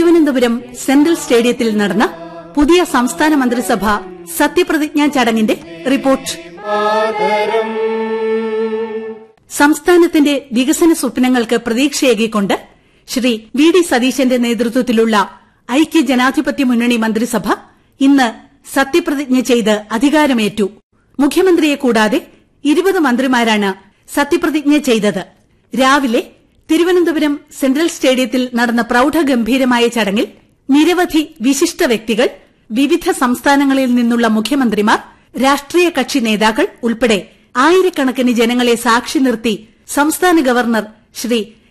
Thiruvananthapuram central സ്റ്റേഡിയത്തിൽ നടന്ന പുതിയ സംസ്ഥാന മന്ത്രിസഭ സത്യപ്രതിജ്ഞാ ചടങ്ങിന്റെ റിപ്പോർട്ട് സംസ്ഥാനത്തിന്റെ വികസന സ്വപ്നങ്ങൾക്ക് പ്രതീക്ഷയേകിക്കൊണ്ട് ശ്രീ വി ഡി സതീശന്റെ നേതൃത്വത്തിലുള്ള ഐക്യ ജനാധിപത്യ മുന്നണി മന്ത്രിസഭ ഇന്ന് സത്യപ്രതിജ്ഞ ചെയ്ത് അധികാരമേറ്റു മുഖ്യമന്ത്രിയെ കൂടാതെ ഇരുപത് മന്ത്രിമാരാണ് സത്യപ്രതിജ്ഞ ചെയ്തത് രാവിലെ തിരുവനന്തപുരം സെൻട്രൽ സ്റ്റേഡിയത്തിൽ നടന്ന പ്രൌഢഗംഭീരമായ ചടങ്ങിൽ നിരവധി വിശിഷ്ട വ്യക്തികൾ വിവിധ സംസ്ഥാനങ്ങളിൽ നിന്നുള്ള മുഖ്യമന്ത്രിമാർ രാഷ്ട്രീയ കക്ഷി നേതാക്കൾ ഉൾപ്പെടെ ആയിരക്കണക്കിന് ജനങ്ങളെ സാക്ഷി നിർത്തി സംസ്ഥാന ഗവർണർ ശ്രീ